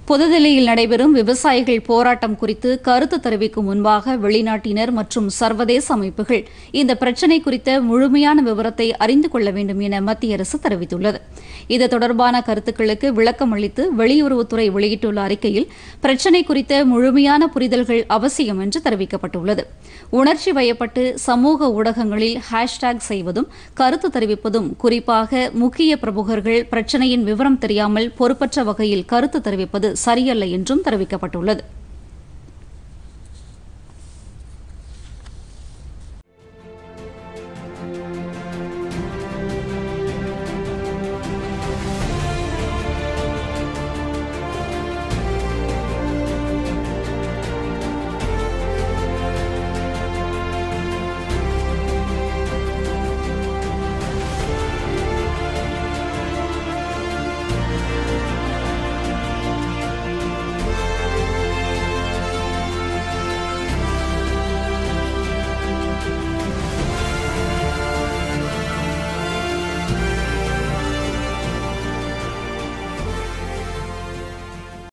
புதுதில்லியில் நடைபெறும் விவசாயிகள் போராட்டம் குறித்து கருத்து தெரிவிக்கும் முன்பாக வெளிநாட்டினர் மற்றும் சர்வதேச அமைப்புகள் இந்த பிரச்சினை குறித்த முழுமையான விவரத்தை அறிந்து கொள்ள வேண்டும் என மத்திய அரசு தெரிவித்துள்ளது இது தொடர்பான கருத்துக்களுக்கு விளக்கம் அளித்து வெளியுறவுத்துறை வெளியிட்டுள்ள அறிக்கையில் பிரச்சினை குறித்த முழுமையான புரிதல்கள் அவசியம் என்று தெரிவிக்கப்பட்டுள்ளது உணர்ச்சி வயப்பட்டு சமூக ஊடகங்களில் ஹேஷ்டேக் செய்வதும் கருத்து தெரிவிப்பதும் குறிப்பாக முக்கிய பிரமுகர்கள் பிரச்சினையின் விவரம் தெரியாமல் பொறுப்பற்ற வகையில் கருத்து தெரிவிப்பது சரியல்ல என்றும் தெரிவிக்கப்பட்டுள்ளது